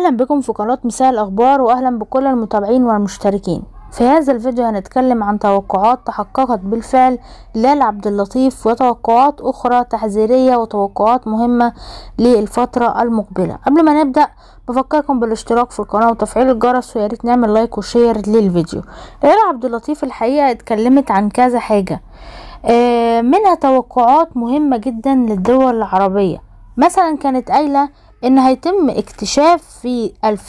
اهلا بكم في قناة مساء الاخبار واهلا بكل المتابعين والمشتركين في هذا الفيديو هنتكلم عن توقعات تحققت بالفعل لال عبد اللطيف وتوقعات اخرى تحذيرية وتوقعات مهمة للفترة المقبلة قبل ما نبدأ بفكركم بالاشتراك في القناة وتفعيل الجرس وياريت نعمل لايك وشير للفيديو لال عبد اللطيف الحقيقة اتكلمت عن كذا حاجة آه، منها توقعات مهمة جدا للدول العربية مثلا كانت قايلة ان هيتم اكتشاف في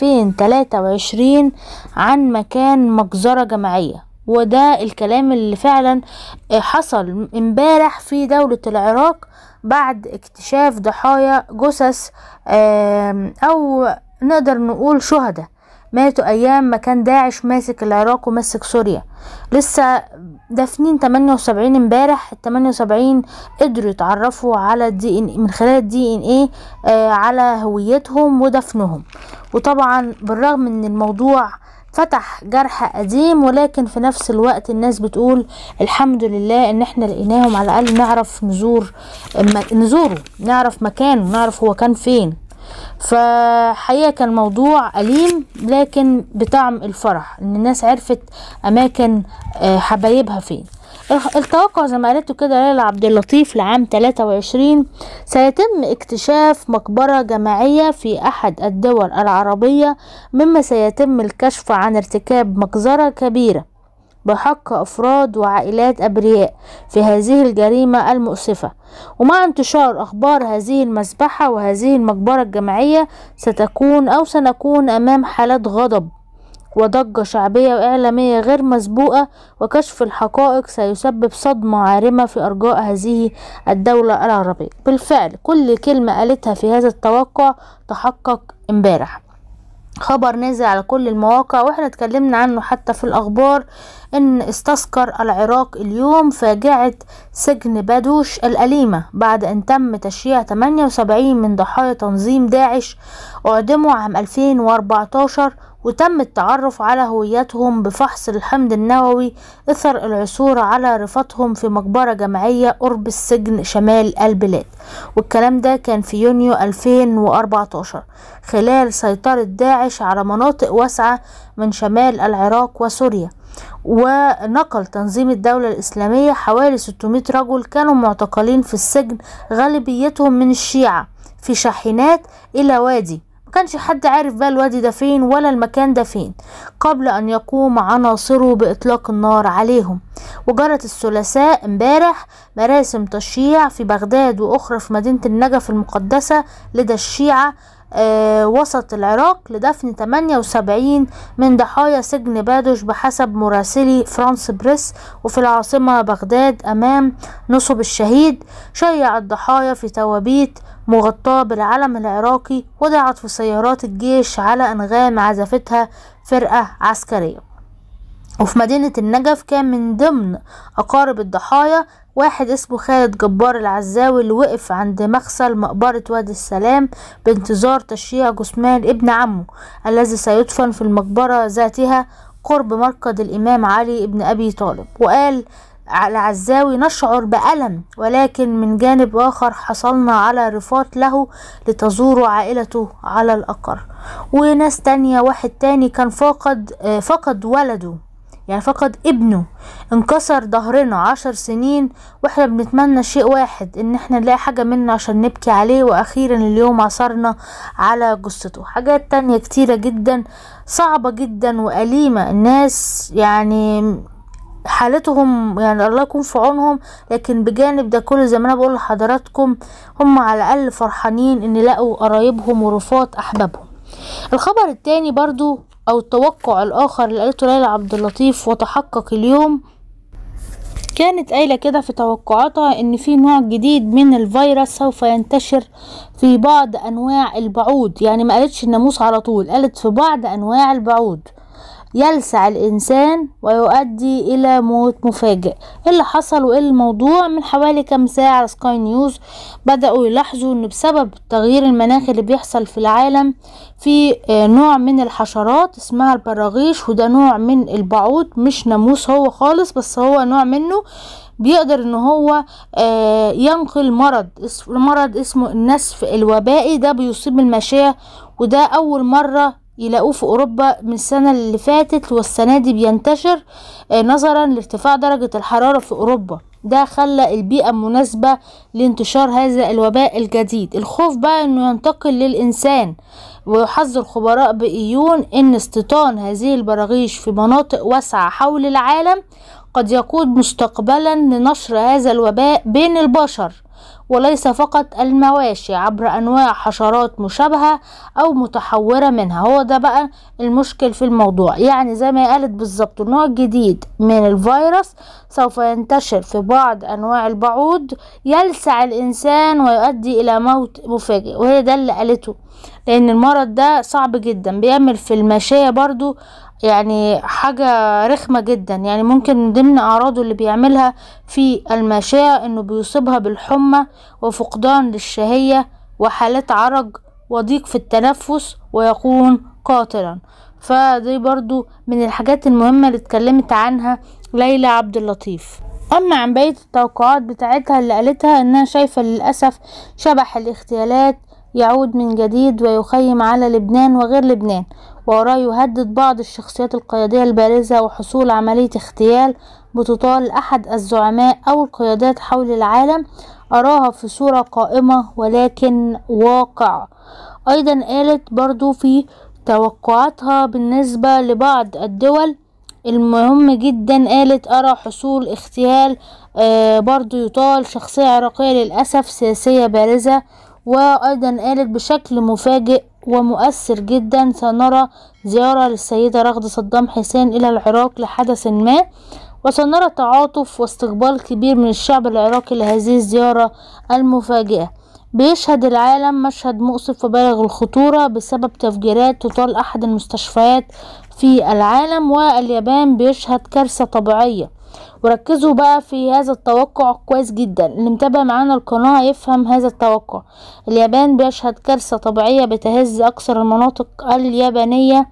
2023 عن مكان مجزرة جماعية وده الكلام اللي فعلا حصل امبارح في دولة العراق بعد اكتشاف ضحايا جثث او نقدر نقول شهداء ماتوا ايام ما كان داعش ماسك العراق وماسك سوريا لسه دافنين 78 امبارح ال 78 قدروا يتعرفوا على الدي ان من خلال الدي ان ايه آه على هويتهم ودفنهم وطبعا بالرغم ان الموضوع فتح جرح قديم ولكن في نفس الوقت الناس بتقول الحمد لله ان احنا لقيناهم على الاقل نعرف نزور نزوره نعرف مكانه نعرف هو كان فين فحقيقة كان موضوع أليم لكن بطعم الفرح ان الناس عرفت اماكن حبايبها فين التوقع زي ما قالته كده ليلى عبد اللطيف لعام 23 سيتم اكتشاف مقبرة جماعية في أحد الدول العربية مما سيتم الكشف عن ارتكاب مجزرة كبيرة بحق أفراد وعائلات أبرياء في هذه الجريمة المؤسفة ومع انتشار أخبار هذه المذبحة وهذه المقبرة الجماعية ستكون أو سنكون أمام حالات غضب وضجة شعبية وإعلامية غير مسبوقة وكشف الحقائق سيسبب صدمة عارمة في أرجاء هذه الدولة العربية بالفعل كل كلمة قالتها في هذا التوقع تحقق امبارح خبر نازل على كل المواقع واحنا اتكلمنا عنه حتى في الاخبار ان استذكر العراق اليوم فاجعة سجن بادوش الأليمة بعد ان تم تشييع 78 من ضحايا تنظيم داعش اعدموا عام 2014 وتم التعرف على هويتهم بفحص الحمض النووي اثر العثور على رفاتهم في مقبرة جماعية قرب السجن شمال البلاد والكلام ده كان في يونيو 2014 خلال سيطرة داعش على مناطق واسعة من شمال العراق وسوريا ونقل تنظيم الدولة الإسلامية حوالي 600 رجل كانوا معتقلين في السجن غالبيتهم من الشيعة في شاحنات إلى وادي كانش حد عارف بقى الوادي ده فين ولا المكان ده فين قبل ان يقوم عناصره باطلاق النار عليهم وجرت الثلاثاء امبارح مراسم تشييع في بغداد واخرى في مدينة النجف المقدسة لدى الشيعة آه وسط العراق لدفن 78 من ضحايا سجن بادوش بحسب مراسلي فرانس بريس وفي العاصمة بغداد أمام نصب الشهيد شيع الضحايا في توابيت مغطاة بالعلم العراقي وضعت في سيارات الجيش على أنغام عزفتها فرقة عسكرية وفي مدينة النجف كان من ضمن أقارب الضحايا واحد اسمه خالد جبار العزاوي اللي وقف عند مغسل مقبرة وادي السلام بانتظار تشييع جثمان ابن عمه الذي سيدفن في المقبرة ذاتها قرب مرقد الإمام علي ابن أبي طالب وقال العزاوي نشعر بألم ولكن من جانب آخر حصلنا على رفات له لتزور عائلته على الأقر وناس تانية واحد تاني كان فقد فقد ولده يعني فقد ابنه انكسر ظهرنا عشر سنين واحنا بنتمنى شيء واحد ان احنا نلاقي حاجة منه عشان نبكي عليه واخيرا اليوم عثرنا على جثته حاجات تانية كتيرة جدا صعبة جدا وأليمة الناس يعني حالتهم يعني الله يكون في عونهم لكن بجانب ده كله زي ما انا بقول لحضراتكم هم على الاقل فرحانين ان لقوا قرايبهم ورفات احبابهم الخبر التاني برضو او التوقع الاخر اللي قالته ليلى عبد اللطيف وتحقق اليوم كانت قايلة كده في توقعاتها ان في نوع جديد من الفيروس سوف ينتشر في بعض انواع البعوض يعني ما قالتش الناموس على طول قالت في بعض انواع البعوض يلسع الإنسان ويؤدي إلى موت مفاجئ اللي حصل وإيه الموضوع من حوالي كام ساعة على سكاي نيوز بدأوا يلاحظوا إن بسبب التغيير المناخي اللي بيحصل في العالم في نوع من الحشرات اسمها البراغيث وده نوع من البعوض مش ناموس هو خالص بس هو نوع منه بيقدر ان هو آه ينقل مرض مرض اسمه النسف الوبائي ده بيصيب الماشية وده اول مرة يلاقوه في اوروبا من السنة اللي فاتت والسنة دي بينتشر نظرا لارتفاع درجة الحرارة في اوروبا ده خلى البيئة مناسبة لانتشار هذا الوباء الجديد الخوف بقى انه ينتقل للانسان ويحذر خبراء بإيون ان استيطان هذه البراغيث في مناطق واسعة حول العالم قد يقود مستقبلا لنشر هذا الوباء بين البشر وليس فقط المواشي عبر انواع حشرات مشابهة او متحورة منها هو ده بقى المشكل في الموضوع يعني زي ما قالت بالظبط نوع جديد من الفيروس سوف ينتشر في بعض انواع البعوض يلسع الانسان ويؤدي الى موت مفاجئ وهي ده اللي قالته لان المرض ده صعب جدا بيعمل في الماشية برضو يعني حاجة رخمة جدا يعني ممكن من ضمن أعراضه اللي بيعملها في الماشية إنه بيصيبها بالحمى وفقدان للشهية وحالات عرج وضيق في التنفس ويكون قاتلا فدي برضو من الحاجات المهمة اللي اتكلمت عنها ليلى عبد اللطيف أما عن بقية التوقعات بتاعتها اللي قالتها إنها شايفة للأسف شبح الاغتيالات يعود من جديد ويخيم على لبنان وغير لبنان وراه يهدد بعض الشخصيات القيادية البارزة وحصول عملية اغتيال بتطال أحد الزعماء أو القيادات حول العالم أراها في صورة قائمة ولكن واقع أيضا قالت برضو في توقعاتها بالنسبة لبعض الدول المهم جدا قالت أرى حصول اغتيال آه برضو يطال شخصية عراقية للأسف سياسية بارزة وأيضا قالت بشكل مفاجئ ومؤثر جدا سنرى زيارة للسيدة رغدة صدام حسين إلى العراق لحدث ما وسنرى تعاطف واستقبال كبير من الشعب العراقي لهذه الزيارة المفاجئة بيشهد العالم مشهد مؤسف وبالغ الخطورة بسبب تفجيرات تطال أحد المستشفيات في العالم واليابان بيشهد كارثة طبيعية وركزوا بقى في هذا التوقع كويس جدا اللي متابع معانا القناة يفهم هذا التوقع اليابان بيشهد كارثة طبيعية بتهز أكثر المناطق اليابانية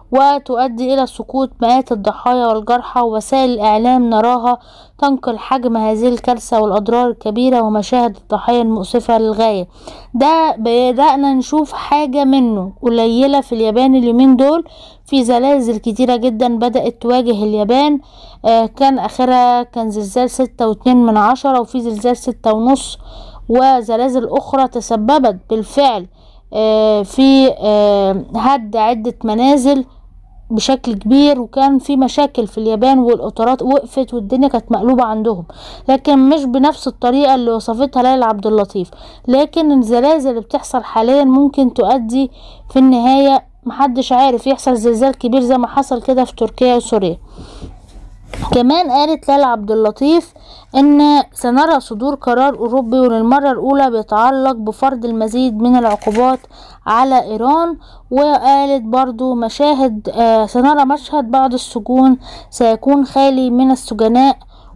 وتؤدي إلى سقوط مئات الضحايا والجرحى ووسائل الإعلام نراها تنقل حجم هذه الكارثة والأضرار الكبيرة ومشاهد الضحايا المؤسفة للغاية ده بدأنا نشوف حاجة منه قليلة في اليابان اليومين دول في زلازل كتيرة جدا بدأت تواجه اليابان آه كان آخرها كان زلزال ستة واتنين من عشرة وفي زلزال ستة ونص وزلازل أخرى تسببت بالفعل آه في آه هد عدة منازل بشكل كبير وكان في مشاكل في اليابان والقطارات وقفت والدنيا كانت مقلوبة عندهم لكن مش بنفس الطريقة اللي وصفتها ليلى عبد اللطيف لكن الزلازل اللي بتحصل حاليا ممكن تؤدي في النهاية محدش عارف يحصل زلزال كبير زي ما حصل كده في تركيا وسوريا كمان قالت ليلى عبد اللطيف ان سنرى صدور قرار اوروبي وللمرة الاولى بيتعلق بفرض المزيد من العقوبات على ايران وقالت برضو مشاهد آه سنرى مشهد بعض السجون سيكون خالي من السجناء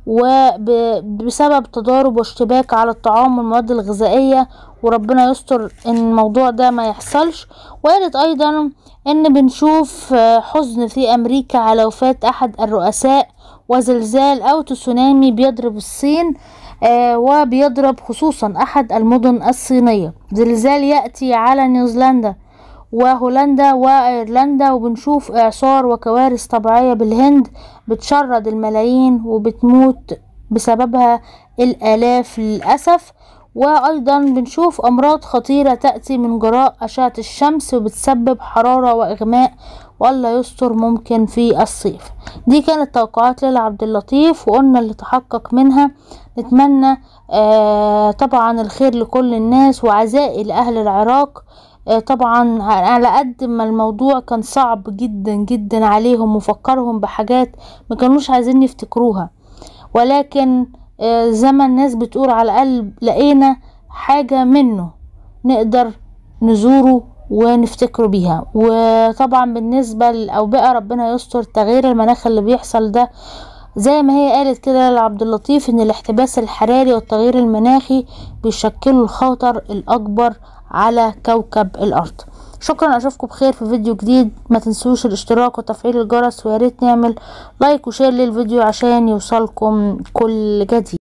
وبسبب تضارب واشتباك على الطعام والمواد الغذائية وربنا يستر ان الموضوع ده ما يحصلش وقالت ايضا ان بنشوف حزن في امريكا على وفاة احد الرؤساء وزلزال او تسونامي بيضرب الصين آه وبيضرب خصوصا احد المدن الصينية زلزال يأتي على نيوزيلندا وهولندا وايرلندا وبنشوف اعصار وكوارث طبيعية بالهند بتشرد الملايين وبتموت بسببها الالاف للاسف وايضا بنشوف امراض خطيرة تأتي من جراء اشعة الشمس وبتسبب حرارة واغماء والله يستر ممكن في الصيف دي كانت توقعات ليلى عبد اللطيف وقلنا اللي تحقق منها نتمنى آه طبعا الخير لكل الناس وعزائي لأهل العراق آه طبعا على قد ما الموضوع كان صعب جدا جدا عليهم وفكرهم بحاجات ما كانوش عايزين يفتكروها ولكن آه زي ما الناس بتقول على الأقل لقينا حاجة منه نقدر نزوره ونفتكروا بيها وطبعا بالنسبة للأوبئة ربنا يستر تغيير المناخ اللي بيحصل ده زي ما هي قالت كده لعبد اللطيف ان الاحتباس الحراري والتغيير المناخي بيشكلوا الخطر الاكبر على كوكب الارض شكرا اشوفكم بخير في فيديو جديد ما تنسوش الاشتراك وتفعيل الجرس وياريت نعمل لايك وشير للفيديو عشان يوصلكم كل جديد